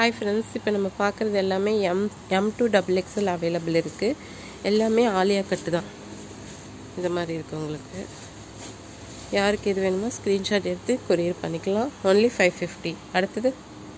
hi friends இப்போ நம்ம பார்க்குறது எல்லாமே M M to double XL available இருக்குது எல்லாமே ஆலியா கட்டு தான் இந்த மாதிரி இருக்குது உங்களுக்கு யாருக்கு எது வேணுமோ ஸ்க்ரீன்ஷாட் எடுத்து கொரியர் பண்ணிக்கலாம் ஒன்லி ஃபைவ் ஃபிஃப்டி அடுத்தது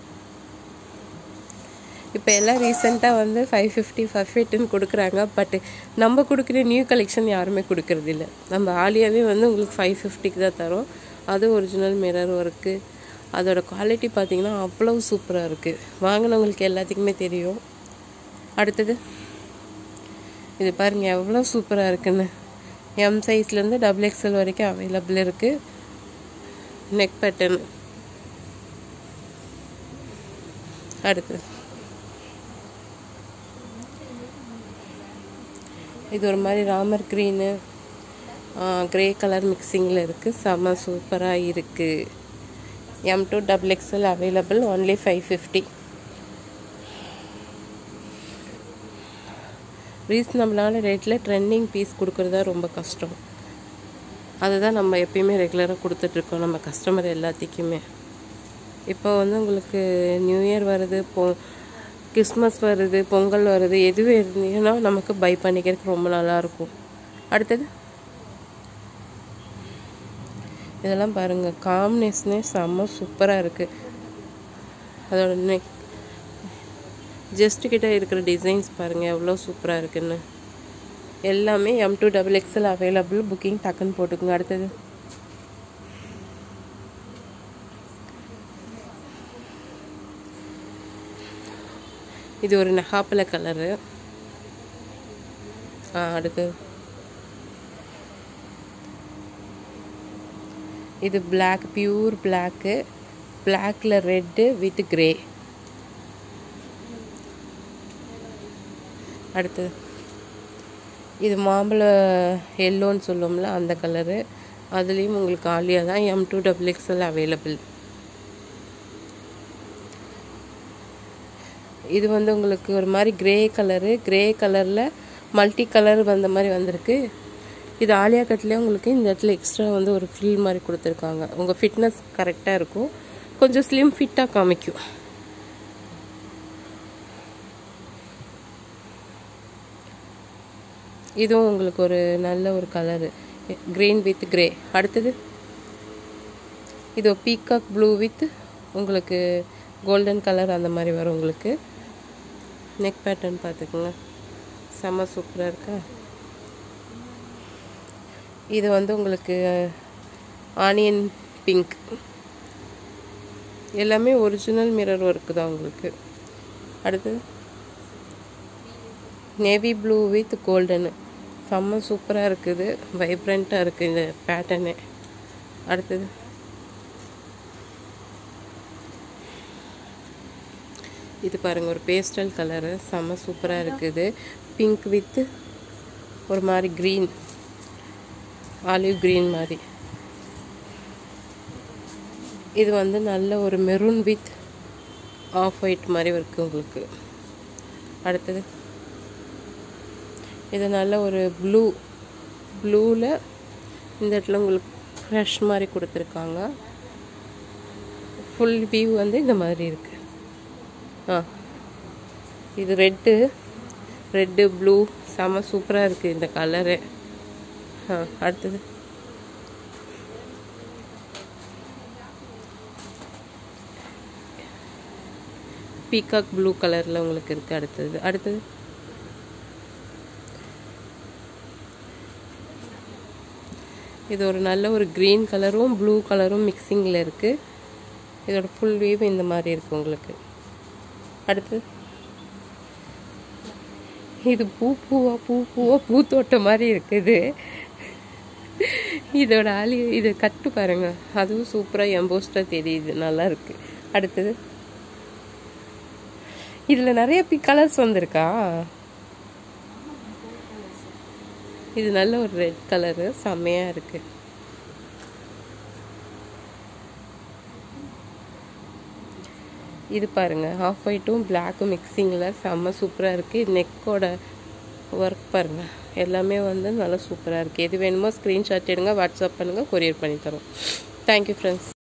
இப்போ எல்லாம் ரீசெண்டாக வந்து ஃபைவ் ஃபிஃப்டி ஃபைவ் ஃபிஃப்டின்னு கொடுக்குறாங்க பட் நம்ம கொடுக்குற நியூ கலெக்ஷன் யாருமே கொடுக்கறதில்ல நம்ம ஆலியாவே வந்து உங்களுக்கு ஃபைவ் ஃபிஃப்டிக்கு தான் தரோம் அது ஒரிஜினல் மிரர் ஒர்க்கு அதோட குவாலிட்டி பார்த்தீங்கன்னா அவ்வளோ சூப்பராக இருக்குது வாங்கினவங்களுக்கு எல்லாத்துக்குமே தெரியும் அடுத்தது இது பாருங்கள் எவ்வளோ சூப்பராக இருக்குன்னு எம் சைஸ்லேருந்து டபுள் எக்ஸ்எல் வரைக்கும் அவைலபிள் இருக்குது நெக் பேட்டர்ன் அடுத்து இது ஒரு மாதிரி ராமர் க்ரீனு க்ரே கலர் மிக்சிங்கில் இருக்குது செம்ம சூப்பராக இருக்குது M to double XL available only five fifty ரீசனபிளான ரேட்டில் ட்ரெண்டிங் பீஸ் கொடுக்குறது தான் ரொம்ப கஷ்டம் அதுதான் நம்ம எப்பயுமே ரெகுலராக கொடுத்துட்ருக்கோம் நம்ம கஸ்டமர் எல்லாத்துக்குமே இப்போ வந்து உங்களுக்கு நியூ இயர் வருது பொ கிறிஸ்மஸ் வருது பொங்கல் வருது எதுவும் இருந்தீங்கன்னா நமக்கு பை பண்ணிக்கிறதுக்கு ரொம்ப நல்லாயிருக்கும் அடுத்தது இதெல்லாம் பாருங்கள் காம்பினேஷனே செம்ம சூப்பராக இருக்குது அதோட நெக் ஜஸ்ட் கிட்ட இருக்கிற டிசைன்ஸ் பாருங்கள் எவ்வளோ சூப்பராக இருக்குன்னு எல்லாமே M to double XL available booking டக்குன்னு போட்டுக்குங்க அடுத்தது இது ஒரு நகாப்பல கலரு ஆ அடுத்து இது பிளாக் பியூர் பிளாக்கு பிளாக்ல ரெட்டு வித் கிரே அடுத்தது இது மாம்பழ எல்லோன்னு சொல்லுவோம்ல அந்த கலரு அதுலேயும் உங்களுக்கு ஆலியா தான் M to double XL available இது வந்து உங்களுக்கு ஒரு மாதிரி கிரே கலரு கிரே கலரில் மல்டி கலர் வந்த மாதிரி வந்திருக்கு இது ஆலியா கட்லேயே உங்களுக்கு இந்த இடத்துல எக்ஸ்ட்ரா வந்து ஒரு ஃபில் மாதிரி கொடுத்துருக்காங்க உங்கள் ஃபிட்னஸ் கரெக்டாக இருக்கும் கொஞ்சம் ஸ்லிம் ஃபிட்டாக காமிக்கும் இதுவும் உங்களுக்கு ஒரு நல்ல ஒரு கலரு க்ரீன் வித் கிரே அடுத்தது இது பீகாக் ப்ளூ வித் உங்களுக்கு கோல்டன் கலர் அந்த மாதிரி வரும் உங்களுக்கு நெக் பேட்டர்ன் பார்த்துக்குங்க செம்ம சூப்பராக இருக்கா இது வந்து உங்களுக்கு ஆனியன் பிங்க் எல்லாமே ஒரிஜினல் மிரர் ஒர்க்கு தான் உங்களுக்கு அடுத்தது நேவி ப்ளூ வித் கோல்டனு செம்ம சூப்பராக இருக்குது வைப்ரண்ட்டாக இருக்குது இந்த பேட்டர்னு அடுத்தது இது பாருங்கள் ஒரு பேஸ்டல் கலரு செம்ம சூப்பராக இருக்குது பிங்க் வித்து ஒரு மாதிரி க்ரீன் ஆலிவ் க்ரீன் மாதிரி இது வந்து நல்ல ஒரு மெரூன் வித் ஆஃப் ஒயிட் மாதிரி இருக்குது உங்களுக்கு அடுத்தது இது நல்ல ஒரு ப்ளூ ப்ளூவில் இந்த இடத்துல உங்களுக்கு ஃப்ரெஷ் மாதிரி கொடுத்துருக்காங்க ஃபுல் வியூ வந்து இந்த மாதிரி இருக்குது ஆ இது ரெட்டு ரெட்டு ப்ளூ செம்ம சூப்பராக இருக்குது இந்த கலரு ஆ அடுத்தது பீகாக் ப்ளூ கலரில் உங்களுக்கு இருக்குது அடுத்தது அடுத்தது இது ஒரு நல்ல ஒரு க்ரீன் கலரும் ப்ளூ கலரும் மிக்சிங்கில் இருக்குது இதோட ஃபுல் வியூ இந்த மாதிரி இருக்குது உங்களுக்கு அடுத்து இது பூ பூவா பூ பூவா பூத்தோட்டம் மாதிரி இருக்குது இதோட ஆளி இது கட்டு பாருங்க அதுவும் சூப்பராக எம்போஸ்டாக தெரியுது நல்லா இருக்கு அடுத்தது இதில் நிறைய பி கலர்ஸ் வந்திருக்கா இது நல்ல ஒரு ரெட் கலரு செம்மையாக இருக்கு இது பாருங்க ஆஃப் ஒயிட்டும் பிளாக்கும் மிக்சிங்கில் செம்ம சூப்பராக இருக்குது நெக்கோட ஒர்க் பாருங்க எல்லாமே வந்து நல்லா சூப்பராக இருக்குது எது வேணுமோ ஸ்க்ரீன்ஷாட் எடுங்க வாட்ஸ்அப் பண்ணுங்கள் கொரியர் பண்ணி தரோம் தேங்க்யூ ஃப்ரெண்ட்ஸ்